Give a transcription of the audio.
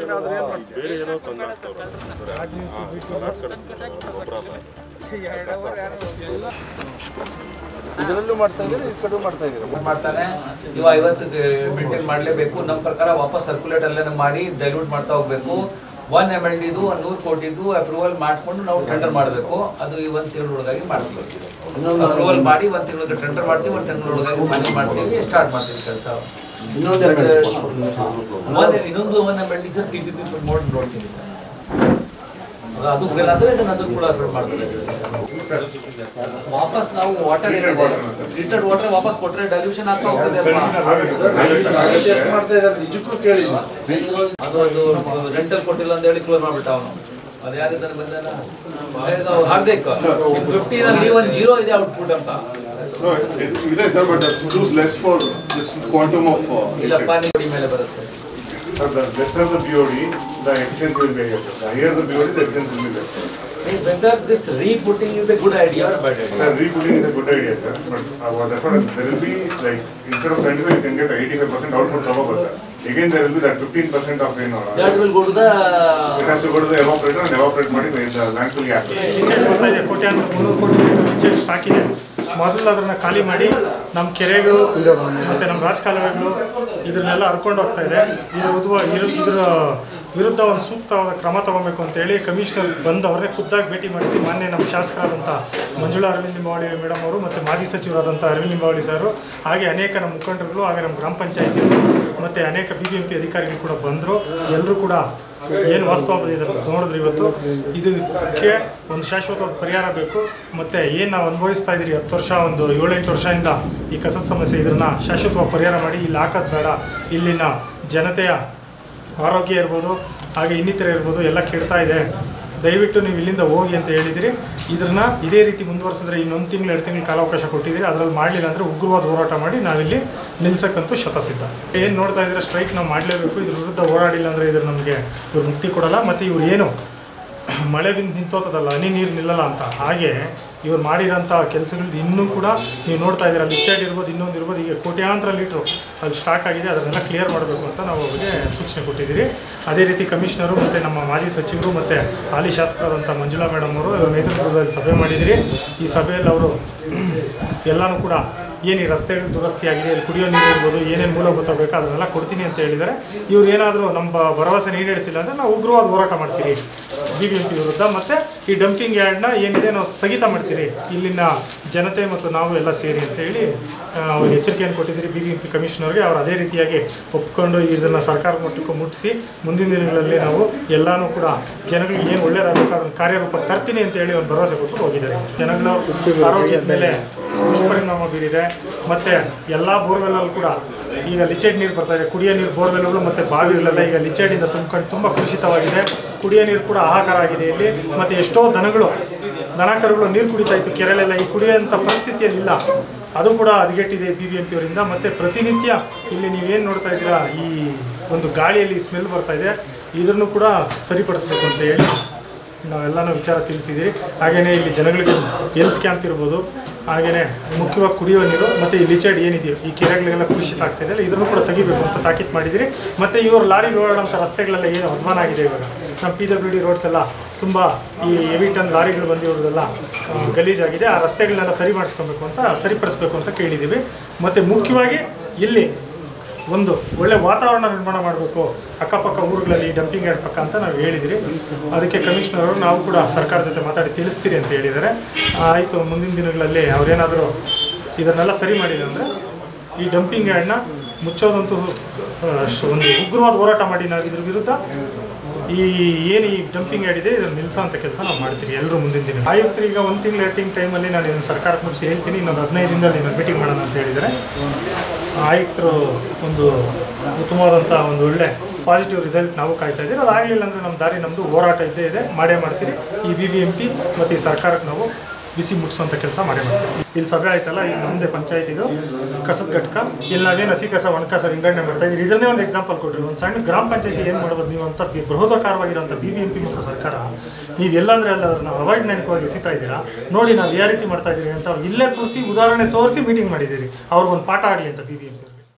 ಬೇರೆ ಏನೋ ತಂದು ಇದರಲ್ಲೂ ಮಾಡ್ತಾ ಇದ್ದೀರಿ ಈ ಕಡೆ ಮಾಡ್ತಾ ಇದ್ದೀರಿ ಮಾಡ್ತಾನೆ ಇವ ಐವತ್ತು ಮೇಂಟೈನ್ ಮಾಡಲೇಬೇಕು ನಮ್ಮ ಪ್ರಕಾರ ವಾಪಸ್ ಸರ್ಕ್ಯುಲೇಟ್ ಎಲ್ಲ ಮಾಡಿ ಡೈಲ್ಯೂಟ್ ಮಾಡ್ತಾ ಹೋಗ್ಬೇಕು ಒನ್ ಎಮ್ ಎಲ್ ಡಿದು ಒಂದು ನೂರು ಕೋಟಿದು ಅಪ್ರೂವಲ್ ಮಾಡ್ಕೊಂಡು ನಾವು ಟೆಂಡರ್ ಮಾಡಬೇಕು ಅದು ಈ ಒಂದು ತಿಂಗಳೊಳಗಾಗಿ ಮಾಡ್ತೀವಿ ಅಪ್ರೂವಲ್ ಮಾಡಿ ಒಂದು ತಿಂಗಳಿಗೆ ಟೆಂಡರ್ ಮಾಡ್ತೀವಿ ಒಂದು ತಿಂಗಳೊಳಗಾಗಿ ಮನೆ ಮಾಡ್ತೀವಿ ಸ್ಟಾರ್ಟ್ ಮಾಡ್ತೀವಿ ಕೆಲಸ ಒಂದು ಇನ್ನೊಂದು one M L D sir P P P mode ನೋಡ್ತೀನಿ ಸರ್ ಅದು- ಅದು ಫೇಲ್ ಆದರೆ ಇದನ್ನ ಅದು ಕೂಡ ಅಪ್ರೂವ್ ಮಾಡ್ತಾರೆ ವಾಪಸ್ ನಾವು ವಾಟರ್ ಫಿಲ್ಟರ್ಡ್ ವಾಟರ್ ವಾಪಸ್ ಕೊಟ್ಟರೆ ಡೈಲ್ಯೂಷನ್ ಆಗ್ತಾ ಹೋಗ್ತದೆ ಅಲ್ವಾ ಎಷ್ಟು ಮಾಡ್ತಾ ಇದ್ದಾರೆ ನಿಜಕ್ಕೂ ಕೇಳಿ ಅದು ಅದು ರೆಂಟಲ್ ಕೊಟ್ಟಿಲ್ಲ ಅಂತ ಹೇಳಿ ಕ್ಲೋಸ್ ಮಾಡ್ಬಿಟ್ಟ ಅವನು ಅದು ಯಾರಿದ್ದಾರೆ ಬಂದಲ್ಲ ಹಾರ್ದಿಕ್ ಫಿಫ್ಟೀನ್ ಅಲ್ಲಿ ಒಂದು ಜೀರೋ ಇದೆ ಔಟ್ಪುಟ್ ಅಂತ No, it- ಇದೆ sir but useless for this quantum of ಇಲ್ಲಪ್ಪ ನಿಮ್ಮ ಮೇಲೆ ಬರುತ್ತೆ Sir, the lesser the BOD, the efficiency will be higher. sir. The higher the BOD, the efficiency will be less. Whether this rebooting is a good idea but Sir, rebooting is a good idea, sir, but uh, what that's what there will be like instead of 25, you can get 85% output cover, sir. Again, there will be that 15% of you know. That will go to the It has to go to the evaporator and evaporate ಮಾಡಿ the landfill gas. Leachate ಬರ್ತಾ ಇದೆ ಕೋಟ್ಯಾಂತರ ಮುನ್ನೂರು ಕೋಟಿ ಲಿಂಚೆಟ್ stock ಇದೆ ಮೊದಲು ಅದನ್ನ ಖಾಲಿ ಮಾಡಿ ನಮ್ಮ ಕೆರೆಗಳು ಮತ್ತು ನಮ್ಮ ರಾಜಕಾಲುವೆಗಳು ಇದನ್ನೆಲ್ಲ ಹರ್ಕೊಂಡು ಹೋಗ್ತಾ ಇದೆ ಇದು ಉದ್ವ- ಇದ್ರ ಇದರ ವಿರುದ್ಧ ಒಂದು ಸೂಕ್ತವಾದ ಕ್ರಮ ತಗೋಬೇಕು ಅಂತೇಳಿ ಕಮಿಷನರ್ ಬಂದು ಅವರನ್ನೇ ಖುದ್ದಾಗಿ ಭೇಟಿ ಮಾಡಿಸಿ ಮಾನ್ಯ ನಮ್ಮ ಶಾಸಕರಾದಂಥ ಮಂಜುಳಾ ಅರವಿಂದ್ ಲಿಂಬಾವಳಿ ಮೇಡಮ್ ಅವರು ಮತ್ತು ಮಾಜಿ ಸಚಿವರಾದಂಥ ಅರವಿಂದ್ ಲಿಂಬಾವಳಿ ಸರು ಹಾಗೆ ಅನೇಕ ನಮ್ಮ ಮುಖಂಡರುಗಳು ಹಾಗೆ ನಮ್ಮ ಗ್ರಾಮ ಪಂಚಾಯತಿ ಮತ್ತು ಅನೇಕ ಬಿ ಬಿ ಎಂ ಪಿ ಅಧಿಕಾರಿಗಳು ಕೂಡ ಬಂದರು ಎಲ್ಲರೂ ಕೂಡ ಏನು ವಾಸ್ತವ ಇದೆ ನೋಡಿದ್ರೆ ಇವತ್ತು ಇದಕ್ಕೆ ಒಂದು ಶಾಶ್ವತವಾದ ಪರಿಹಾರ ಬೇಕು ಮತ್ತು ಏನು ನಾವು ಅನುಭವಿಸ್ತಾ ಇದ್ದೀರಿ ಹತ್ತು ವರ್ಷ ಒಂದು ಏಳೆಂಟು ವರ್ಷದಿಂದ ಈ ಕಸದ ಸಮಸ್ಯೆ ಇದನ್ನು ಶಾಶ್ವತವಾಗಿ ಪರಿಹಾರ ಮಾಡಿ ಇಲ್ಲಿ ಹಾಕೋದು ಬೇಡ ಇಲ್ಲಿನ ಜನತೆಯ ಆರೋಗ್ಯ ಇರ್ಬೋದು ಹಾಗೆ ಇನ್ನಿತರ ಇರ್ಬೋದು ಎಲ್ಲ ಕೆಡ್ತಾ ಇದೆ ದಯವಿಟ್ಟು ನೀವು ಇಲ್ಲಿಂದ ಹೋಗಿ ಅಂತ ಹೇಳಿದಿರಿ ಇದನ್ನ ಇದೇ ರೀತಿ ಮುಂದುವರಿಸಿದ್ರೆ ಇನ್ನೊಂದು ತಿಂಗಳು ಎರಡು ತಿಂಗಳು ಕಾಲಾವಕಾಶ ಕೊಟ್ಟಿದ್ದೀರಿ ಅದರಲ್ಲಿ ಮಾಡಲಿಲ್ಲ ಅಂದರೆ ಉಗ್ರವಾದ ಹೋರಾಟ ಮಾಡಿ ನಾವಿಲ್ಲಿ ನಿಲ್ಸಕ್ಕಂತೂ ಶತಸಿದ್ಧ ಏನು ನೋಡ್ತಾ ಇದ್ರೆ ಸ್ಟ್ರೈಕ್ ನಾವು ಮಾಡಲೇಬೇಕು ಇದ್ರ ವಿರುದ್ಧ ಹೋರಾಡಿಲ್ಲ ಅಂದರೆ ಇದ್ರ ನಮಗೆ ಇವ್ರು ಮುಕ್ತಿ ಕೊಡಲ್ಲ ಮತ್ತು ಇವ್ರು ಏನು ಮಳೆ ಬಿಂದು ನಿಂತೋತದಲ್ಲ ಹನಿ ನೀರು ನಿಲ್ಲಲ್ಲ ಅಂತ ಹಾಗೆ ಇವ್ರು ಮಾಡಿರೋಂಥ ಕೆಲಸಗಳದ್ದು ಇನ್ನೂ ಕೂಡ ನೀವು ನೋಡ್ತಾ ಇದ್ದೀರಾ ಲಿಚ್ಚೈಡ್ ಇರ್ಬೋದು ಇನ್ನೊಂದು ಇರ್ಬೋದು ಈಗ ಕೋಟ್ಯಾಂತರ ಲೀಟ್ರು ಅಲ್ಲಿ ಸ್ಟಾಕ್ ಆಗಿದೆ ಅದನ್ನೆಲ್ಲ ಕ್ಲಿಯರ್ ಮಾಡಬೇಕು ಅಂತ ನಾವು ಅವರಿಗೆ ಸೂಚನೆ ಕೊಟ್ಟಿದ್ದೀರಿ ಅದೇ ರೀತಿ ಕಮಿಷನರು ಮತ್ತು ನಮ್ಮ ಮಾಜಿ ಸಚಿವರು ಮತ್ತು ಹಾಲಿ ಶಾಸಕರಾದಂಥ ಮಂಜುಳಾ ಮೇಡಮ್ ಅವರು ಇವ್ರ ನೇತೃತ್ವದಲ್ಲಿ ಸಭೆ ಮಾಡಿದಿರಿ ಈ ಸಭೆಯಲ್ಲಿ ಅವರು ಎಲ್ಲನೂ ಕೂಡ ಏನು ಈ ರಸ್ತೆಗಳು ದುರಸ್ತಿ ಆಗಿದೆ ಇಲ್ಲಿ ಕುಡಿಯೋ ನೀರು ಇರ್ಬೋದು ಏನೇನು ಮೂಲಭೂತ ಬೇಕು ಅದನ್ನೆಲ್ಲ ಕೊಡ್ತೀನಿ ಅಂತ ಹೇಳಿದ್ದಾರೆ ಇವ್ರು ಏನಾದರೂ ನಮ್ಮ ಭರವಸೆ ಈಡೇರಿಸಿಲ್ಲ ಅಂದರೆ ನಾವು ಉಗ್ರವಾದ ಹೋರಾಟ ಮಾಡ್ತೀರಿ ಬಿ ಬಿ ಎಂ ಪಿ ವಿರುದ್ಧ ಮತ್ತು ಈ ಡಂಪಿಂಗ್ ಯಾರ್ಡ್ನ ಏನಿದೆ ನಾವು ಸ್ಥಗಿತ ಮಾಡ್ತೀರಿ ಇಲ್ಲಿನ ಜನತೆ ಮತ್ತು ನಾವು ಎಲ್ಲ ಸೇರಿ ಅಂತ ಹೇಳಿ ಆ, ಅವ್ರಿಗೆ ಎಚ್ಚರಿಕೆಯನ್ನು ಕೊಟ್ಟಿದ್ದೀರಿ ಬಿ ಬಿ ಎಂ ಪಿ ಕಮಿಷನರ್ಗೆ ಅವ್ರು ಅದೇ ರೀತಿಯಾಗಿ ಒಪ್ಕೊಂಡು ಇದನ್ನು ಸರ್ಕಾರ ಮಟ್ಟಕ್ಕೂ ಮುಟ್ಟಿಸಿ ಮುಂದಿನ ದಿನಗಳಲ್ಲಿ ನಾವು ಎಲ್ಲನೂ ಕೂಡ ಜನಗಳಿಗೆ ಏನು ಒಳ್ಳೆಯದಾಗಬೇಕು ಅದನ್ನು ಕಾರ್ಯರೂಪ ತರ್ತೀನಿ ಅಂತ ಹೇಳಿ ಒಂದು ಭರವಸೆ ಕೊಟ್ಟು ಹೋಗಿದ್ದಾರೆ ಜನಗಳ ಆರೋಗ್ಯದ ಮೇಲೆ ದುಷ್ಪರಿಣಾಮ ಬೀರಿದೆ ಮತ್ತು ಎಲ್ಲ ಬೋರ್ವೆಲ್ಲಲ್ಲೂ ಕೂಡ ಈಗ ಲಿಚೆಡ್ ನೀರು ಬರ್ತಾ ಇದೆ ಕುಡಿಯೋ ನೀರು ಬೋರ್ವೆಲ್ಗಳು ಮತ್ತು ಬಾವಿಗಳೆಲ್ಲ ಈಗ ಲಿಚೆಡಿಂದ ತುಂಬ್ಕೊಂಡು ತುಂಬ ಕಲುಷಿತವಾಗಿದೆ ಕುಡಿಯೋ ನೀರು ಕೂಡ ಹಾಹಾಕಾರ ಆಗಿದೆ ಇಲ್ಲಿ ಮತ್ತು ಎಷ್ಟೋ ದನಗಳು ದನ ಕರುಗಳು ನೀರು ಕುಡಿತಾ ಇತ್ತು ಕೆರೆಲೆಲ್ಲ ಈ ಕುಡಿಯೋಂಥ ಪರಿಸ್ಥಿತಿಯಲ್ಲಿಲ್ಲ ಅದು ಕೂಡ ಹದಗೆಟ್ಟಿದೆ ಬಿ ಬಿ ಎಂ ಪಿ ಅವರಿಂದ ಮತ್ತು ಪ್ರತಿನಿತ್ಯ ಇಲ್ಲಿ ನೀವೇನು ನೋಡ್ತಾ ಇದ್ದೀರಾ ಈ ಒಂದು ಗಾಳಿಯಲ್ಲಿ ಸ್ಮೆಲ್ ಬರ್ತಾ ಇದೆ ಇದನ್ನು ಕೂಡ ಸರಿಪಡಿಸ್ಬೇಕು ಅಂತ ಹೇಳಿ ನಾವೆಲ್ಲನೂ ವಿಚಾರ ತಿಳಿಸಿದ್ದೀರಿ ಹಾಗೆಯೇ ಇಲ್ಲಿ ಜನಗಳಿಗೆ ಹೆಲ್ತ್ ಕ್ಯಾಂಪ್ ಇರ್ಬೋದು ಹಾಗೆಯೇ ಮುಖ್ಯವಾಗಿ ಕುಡಿಯುವ ನೀರು ಮತ್ತು ಈ ಲಿಚೈಡ್ ಏನಿದೆಯೋ ಈ ಕೆರೆಗಳಿಗೆಲ್ಲ ಕಲುಷಿತ ಆಗ್ತಾ ಇದೆ ಇದನ್ನು ಕೂಡ ತೆಗಿಬೇಕು ಅಂತ ತಾಕೀತು ಮಾಡಿದ್ದೀರಿ ಮತ್ತು ಇವರು ಲಾರಿ ಓಡಾಡೋಂಥ ರಸ್ತೆಗಳೆಲ್ಲ ಏನು ಅಧ್ವಾನ ಆಗಿದೆ ಇವಾಗ ನಮ್ಮ ಪಿ ಡಬ್ಲ್ಯೂ ಡಿ ರೋಡ್ಸ್ ಎಲ್ಲ ತುಂಬ ಈ ಹೆವಿ ಟನ್ ಲಾರಿಗಳು ಬಂದಿರೋದೆಲ್ಲ ಆ, ಗಲೀಜಾಗಿದೆ ಆ ರಸ್ತೆಗಳನ್ನೆಲ್ಲ ಸರಿ ಮಾಡಿಸ್ಕೊಬೇಕು ಅಂತ ಸರಿಪಡಿಸ್ಬೇಕು ಅಂತ ಕೇಳಿದ್ದೀವಿ ಮತ್ತು ಮುಖ್ಯವಾಗಿ ಇಲ್ಲಿ ಒಂದು ಒಳ್ಳೆ ವಾತಾವರಣ ನಿರ್ಮಾಣ ಮಾಡಬೇಕು ಅಕ್ಕಪಕ್ಕ ಊರುಗಳಲ್ಲಿ ಡಂಪಿಂಗ್ ಯಾರ್ಡ್ ಪಕ್ಕ ಅಂತ ನಾವು ಹೇಳಿದಿರಿ ಅದಕ್ಕೆ ಕಮಿಷನರ್ ಅವರು ನಾವು ಕೂಡ ಸರ್ಕಾರ ಜೊತೆ ಮಾತಾಡಿ ತಿಳಿಸ್ತೀರಿ ಅಂತ ಹೇಳಿದ್ದಾರೆ ಆಯಿತು ಮುಂದಿನ ದಿನಗಳಲ್ಲಿ ಅವರೇನಾದರೂ ಇದನ್ನೆಲ್ಲ ಸರಿ ಮಾಡಿಲ್ಲ ಅಂದರೆ ಈ ಡಂಪಿಂಗ್ ಯಾರ್ಡ್ನ ಮುಚ್ಚೋದಂತೂ ಆ, ಶ- ಒಂದು ಉಗ್ರವಾದ ಹೋರಾಟ ಮಾಡಿ ನಾವು ಇದ್ರ ವಿರುದ್ಧ ಈ ಏನು ಈ ಡಂಪಿಂಗ್ ಯಾರ್ಡ್ ಇದೆ ಇದನ್ನು ನಿಲ್ಲಿಸೋ ಅಂತ ಕೆಲಸ ನಾವು ಮಾಡ್ತೀವಿ ಎಲ್ಲರೂ ಮುಂದಿನ ದಿನ ಆಯುಕ್ತರು ಈಗ ಒಂದು ತಿಂಗಳು ಎರಡು ತಿಂಗ್ ಟೈಮಲ್ಲಿ ನಾನು ಇದನ್ನು ಸರ್ಕಾರಕ್ಕೆ ಮುಗಿಸಿ ಹೇಳ್ತೀನಿ ಇನ್ನೊಂದು ಹದಿನೈದು ದಿನದಲ್ಲಿ ನಾನು ಮೀಟಿಂಗ್ ಮಾಡೋಣ ಅಂತ ಹೇಳಿದ್ದಾರೆ ಆಯುಕ್ತರು ಒಂದು ಉತ್ತಮವಾದಂಥ ಒಂದು ಒಳ್ಳೆ ಪಾಸಿಟಿವ್ ರಿಸಲ್ಟ್ ನಾವು ಕಾಯ್ತಾ ಇದ್ದೀವಿ ಅದಾಗಲಿಲ್ಲ ಅಂದರೆ ನಮ್ಮ ದಾರಿ ನಮ್ಮದು ಹೋರಾಟ ಇದ್ದೇ ಇದೆ ಮಾಡೇ ಮಾಡ್ತೀವಿ ಈ ಬಿ ಬಿ ಎಂ ಪಿ ಮತ್ತು ಈ ಸರ್ಕಾರಕ್ಕೆ ನಾವು ಬಿಸಿ ಮುಟ್ಟಿಸೋಂಥ ಕೆಲಸ ಮಾಡೇ ಮಾಡ್ತೀವಿ ಇಲ್ಲಿ ಸಭೆ ಆಯ್ತಲ್ಲ ಈಗ ನಮ್ಮದೇ ಪಂಚಾಯತ್ ಇದು ಕಸದ ಘಟಕ ಇಲ್ಲಿ ನಾವೇನು ಹಸಿ ಕಸ ಒಣ ಕಸ ವಿಂಗಡಣೆ ಮಾಡ್ತಾ ಇದ್ದೀವಿ ಇದನ್ನೇ ಒಂದು ಎಕ್ಸಾಂಪಲ್ ಕೊಡ್ರಿ ಒಂದು ಸಣ್ಣ ಗ್ರಾಮ ಪಂಚಾಯತಿ ಏನು ಮಾಡ್ಬೋದು ನೀವು ಅಂತ ಬಿ- ಬೃಹದಾಕಾರವಾಗಿರೋಂಥ ಬಿ ಬಿ ಎಂ ಪಿ ಮತ್ತು ಸರ್ಕಾರ ನೀವು ಎಲ್ಲಂದ್ರೆ ಅಲ್ಲ ಅದನ್ನ ಅವೈಜ್ಞಾನಿಕವಾಗಿ ಎಸಿತಾ ಇದ್ದೀರಾ ನೋಡಿ ನಾವು ಯಾವ ರೀತಿ ಮಾಡ್ತಾ ಇದ್ದೀರಿ ಅಂತ ಅವ್ರು ಇಲ್ಲೇ ಕೂರಿಸಿ ಉದಾಹರಣೆ ತೋರಿಸಿ ಮೀಟಿಂಗ್ ಮಾಡಿದ್ದೀರಿ ಅವ್ರಿಗೊಂದು ಪಾಠ ಆಗಲಿ ಅಂತ ಬಿ ಬಿ ಎಂ ಪಿ